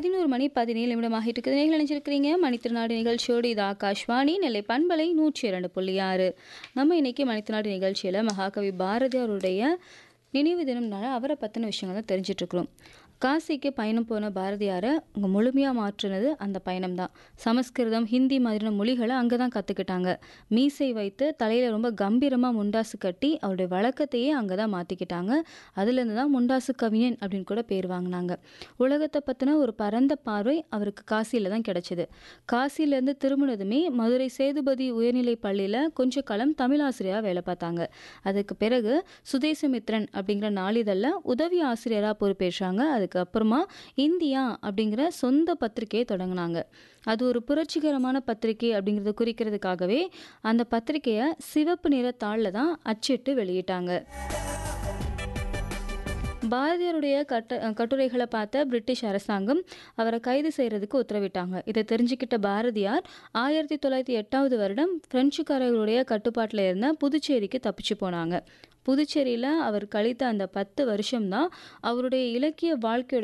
பதினோரு மணி பதினேழு நிமிடமாக இருக்குது நீங்கள் நினைச்சிருக்கிறீங்க மணித்திருநாடு நிகழ்ச்சியோடு இது ஆகாஷ்வாணி நெல்லை பண்பலை நூற்றி இரண்டு புள்ளி ஆறு நம்ம இன்னைக்கு மணித்திருநாடு நிகழ்ச்சியில் மகாகவி பாரதியாருடைய நினைவு தினம்னால அவரை பற்றின விஷயங்கள் தான் தெரிஞ்சிட்டு இருக்கிறோம் காசிக்கு பயணம் போன பாரதியாரை அங்கே முழுமையாக மாற்றினது அந்த பயணம் தான் சமஸ்கிருதம் ஹிந்தி மாதிரியான மொழிகளை அங்கே தான் கற்றுக்கிட்டாங்க மீசை வைத்து தலையில் ரொம்ப கம்பீரமாக முண்டாசு கட்டி அவருடைய வழக்கத்தையே அங்கே தான் மாற்றிக்கிட்டாங்க அதுலேருந்து தான் முண்டாசு கவிஞன் அப்படின்னு கூட பேர் வாங்கினாங்க உலகத்தை பற்றின ஒரு பரந்த பார்வை அவருக்கு காசியில் தான் கிடைச்சிது காசியிலேருந்து திரும்பினதுமே மதுரை சேதுபதி உயர்நிலை பள்ளியில் கொஞ்ச காலம் தமிழாசிரியராக வேலை பார்த்தாங்க அதுக்கு பிறகு சுதேசமித்ரன் அப்படிங்கிற நாளிதழில் உதவி ஆசிரியராக பொறுப்பேற்றாங்க அதுக்கப்புறமா இந்தியா அப்படிங்கிற சொந்த பத்திரிகையை தொடங்கினாங்க அது ஒரு புரட்சிகரமான பத்திரிகை அப்படிங்கிறத குறிக்கிறதுக்காகவே அந்த பத்திரிகையை சிவப்பு நிற தாளில் தான் அச்சிட்டு வெளியிட்டாங்க பாரதியாருடைய கட்ட கட்டுரைகளை பார்த்த பிரிட்டிஷ் அரசாங்கம் அவரை கைது செய்கிறதுக்கு உத்தரவிட்டாங்க இதை தெரிஞ்சுக்கிட்ட பாரதியார் ஆயிரத்தி தொள்ளாயிரத்தி எட்டாவது வருடம் பிரெஞ்சுக்காரர்களுடைய கட்டுப்பாட்டில் இருந்த புதுச்சேரிக்கு தப்பிச்சு போனாங்க புதுச்சேரியில் அவர் கழித்த அந்த பத்து வருஷம்தான் அவருடைய இலக்கிய வாழ்க்கையோட